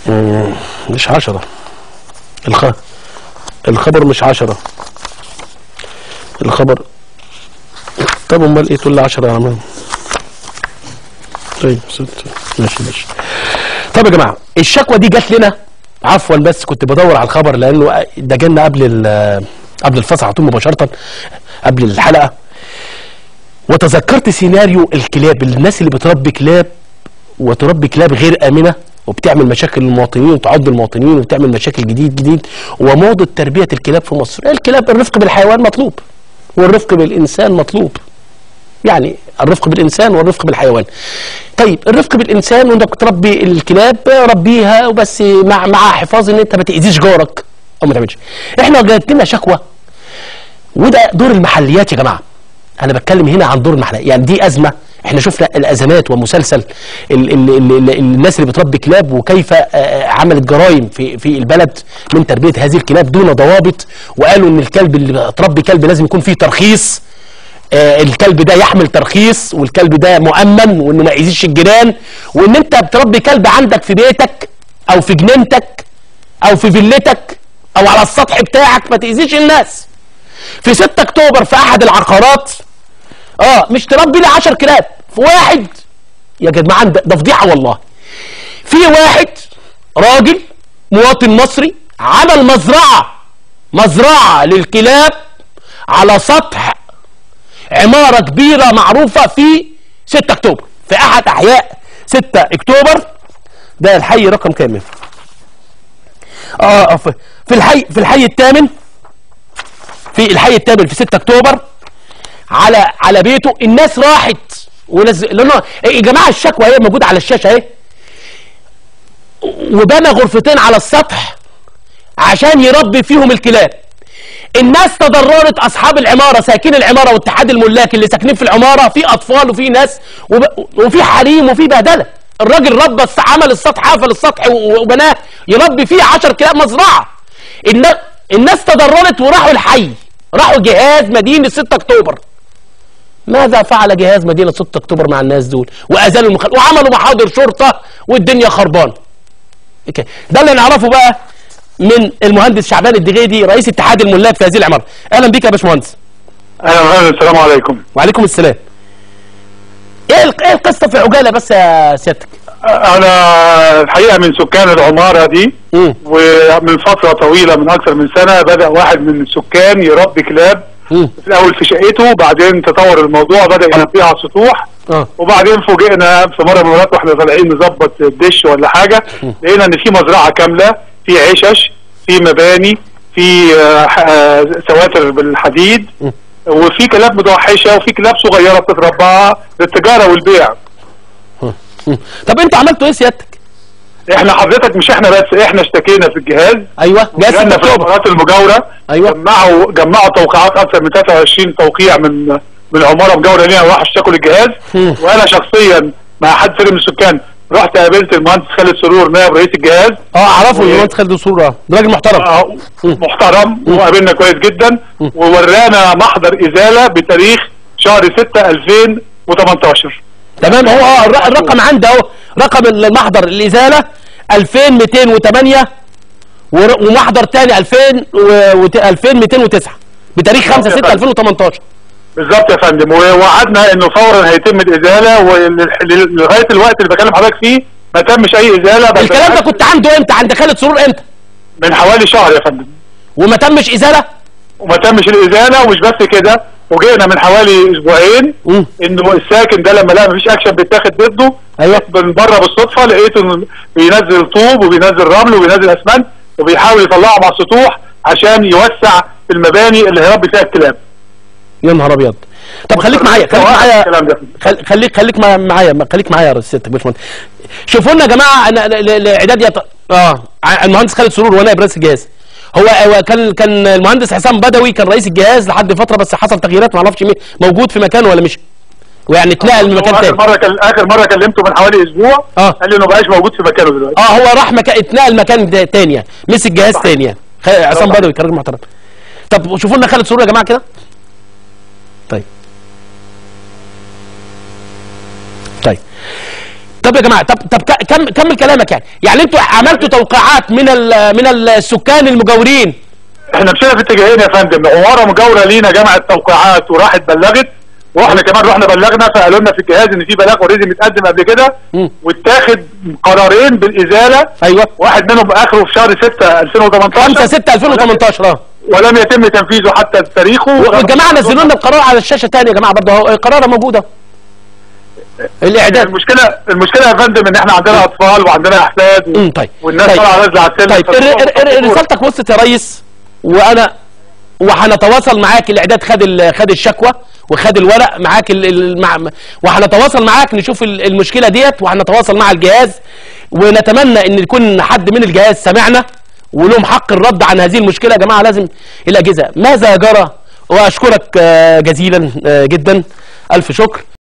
مم، مش عشرة الخ... الخبر مش عشرة الخبر طب امال ايه تقول لي عشرة يا عم طيب ست ماشي ماشي طب يا جماعه الشكوى دي جات لنا عفوا بس كنت بدور على الخبر لانه ده جالنا قبل ال- قبل الفصل على طول مباشره قبل الحلقه وتذكرت سيناريو الكلاب الناس اللي بتربي كلاب وتربي كلاب غير امنه وبتعمل مشاكل للمواطنين وتعض المواطنين وبتعمل مشاكل جديد جديد وموضه تربيه الكلاب في مصر الكلاب الرفق بالحيوان مطلوب والرفق بالانسان مطلوب يعني الرفق بالانسان والرفق بالحيوان طيب الرفق بالانسان وانك تربي الكلاب ربيها وبس مع مع حفاظ ان انت ما تاذيش جارك او ما تعملش احنا جات لنا شكوى وده دور المحليات يا جماعه انا بتكلم هنا عن دور المحليات يعني دي ازمه احنا شفنا الازمات ومسلسل ال ال ال ال الناس اللي بتربي كلاب وكيف آه، عملت جرائم في في البلد من تربيه هذه الكلاب دون ضوابط وقالوا ان الكلب اللي تربي كلب لازم يكون فيه ترخيص آه، الكلب ده يحمل ترخيص والكلب ده مؤمن وانه ما يأذيش الجيران وان انت بتربي كلب عندك في بيتك او في جنينتك او في فيلتك او على السطح بتاعك ما تأذيش الناس في 6 اكتوبر في احد العقارات اه مش تربي لي 10 كلاب في واحد يا جدعان ده ده فضيحه والله في واحد راجل مواطن مصري عمل مزرعه مزرعه للكلاب على سطح عماره كبيره معروفه في 6 اكتوبر في احد احياء 6 اكتوبر ده الحي رقم كام اه آه، في في الحي في الحي الثامن في الحي الثامن في 6 اكتوبر على على بيته الناس راحت ونزل لانه يا جماعه الشكوى هي موجوده على الشاشه اهي وبنى غرفتين على السطح عشان يربي فيهم الكلاب الناس تضررت اصحاب العماره ساكن العماره واتحاد الملاك اللي ساكنين في العماره في اطفال وفي ناس وب... وفي حريم وفي بهدله الراجل ربى الس- عمل السطح قفل السطح و- وبناه يربي فيه 10 كلاب مزرعه الناس الناس تضررت وراحوا الحي راحوا جهاز مدينه 6 اكتوبر ماذا فعل جهاز مدينه 6 اكتوبر مع الناس دول وازالوا المخل... وعملوا محاضر شرطه والدنيا خربانه اوكي ده اللي نعرفه بقى من المهندس شعبان الدغيدي رئيس اتحاد الملاك في هذه العماره اهلا بك يا باشمهندس اهلا وسهلا السلام عليكم وعليكم السلام ايه الق- ايه القصه في عجاله بس يا سيادتك انا الحقيقه من سكان العماره دي مم. ومن فتره طويله من اكثر من سنه بدا واحد من السكان يربي كلاب مم. في الاول في شقته بعدين تطور الموضوع بدا يربيها على السطوح اه وبعدين فوجئنا في مره من المرات واحنا طالعين نظبط الدش ولا حاجه لقينا ان في مزرعه كامله في عشش في مباني في آه، ح- آه، سواتر بالحديد وفي كلاب متوحشه وفي كلاب صغيره بتتربى للتجاره والبيع مم. طب انتوا عملتوا ايه سيادتك احنا حضرتك مش احنا بس احنا اشتكينا في الجهاز ايوه جهاز جالنا في اكتوبر العمارات المجاوره أيوة. جمعوا جمعوا توقيعات اكثر من 23 توقيع من من عماره مجاوره لينا راحوا اشتكوا للجهاز مم. وانا شخصيا مع حد فريق من السكان رحت قابلت المهندس خالد سرور نائب رئيس الجهاز اه اعرفه و- المهندس خالد صوره ده راجل محترم آه، محترم وقابلنا كويس جدا وورانا محضر ازاله بتاريخ شهر 6 2018 تمام هو اه الر- الرقم عندي اهو رقم المحضر الازاله 2208 ور- ومحضر تاني 2000 و 2209 بتاريخ 5 6 فندم. 2018 بالظبط يا فندم ووعدنا انه فورا هيتم الازاله ولغايه الوقت اللي بكلم حضرتك فيه ما تمش اي ازاله بس الكلام ده كنت عنده امتى عند خالد سرور امتى من حوالي شهر يا فندم وما تمش ازاله وما تمش الازاله ومش بس كده وجينا من حوالي اسبوعين مم. انه الساكن ده لما لقى مفيش اكشن بيتاخد ضده ايوه من بره بالصدفه لقيته إنه بينزل طوب وبينزل رمل وبينزل اسمنت وبيحاول يطلعهم على السطوح عشان يوسع في المباني اللي هيربي فيها الكلاب يا نهار ابيض طب خليك معايا خليك معايا الكلام ده خل- خليك خليك مع- معايا خليك معايا يا سيادتك باشمهندس شوفوا لنا يا جماعه انا ل- ل- لاعداد يط... اه ع- المهندس خالد سرور وانا رئيس الجهاز هو هو كان كان المهندس حسام بدوي كان رئيس الجهاز لحد فتره بس حصل تغييرات ما اعرفش مين موجود في مكانه ولا مش ويعني اتنقل من مكان اخر تاني مره كان اخر مره كلمته من حوالي اسبوع آه. قال لي انه بقاش موجود في مكانه دلوقتي اه هو راح مكان اتنقل مكان ده- تاني يعني مسك جهاز صح. تاني يعني خ- عصام صح. بدوي كان راجل محترم طب شوفوا لنا خالد سرور يا جماعه كده طيب طيب طب يا جماعه طب طب ك- كم كمل كلامك يعني يعني انتوا عملتوا توقيعات من ال- من السكان المجاورين احنا مشينا في اتجاهين يا فندم عماره مجاوره لينا جمعت توقيعات وراحت بلغت واحنا كمان رحنا بلغنا فقالوا لنا في الجهاز ان في بلاغ اوريدي متقدم قبل كده مم. واتاخد قرارين بالازاله ايوه واحد منهم اخره في شهر 6 2018 5 6 2018 اه ولم يتم تنفيذه حتى تاريخه والجماعه نزلوا لنا القرار على الشاشه تاني يا جماعه برضه اهو القرار موجوده الاعداد المشكله المشكله يا فندم ان احنا عندنا اطفال وعندنا احفاد امم طيب والناس طيب. طالعه نازله على السلم طيب ار- ار- ار- رسالتك وصلت يا ريس وانا وهنتواصل معاك الاعداد خد ال- خد الشكوى وخد الورق معاك ال- ال- مع وهنتواصل معاك نشوف ال- المشكله ديت وهنتواصل مع الجهاز ونتمنى ان يكون حد من الجهاز سمعنا ولهم حق الرد عن هذه المشكله يا جماعه لازم الاجهزه ماذا جرى واشكرك آه، جزيلا آه، جدا الف شكر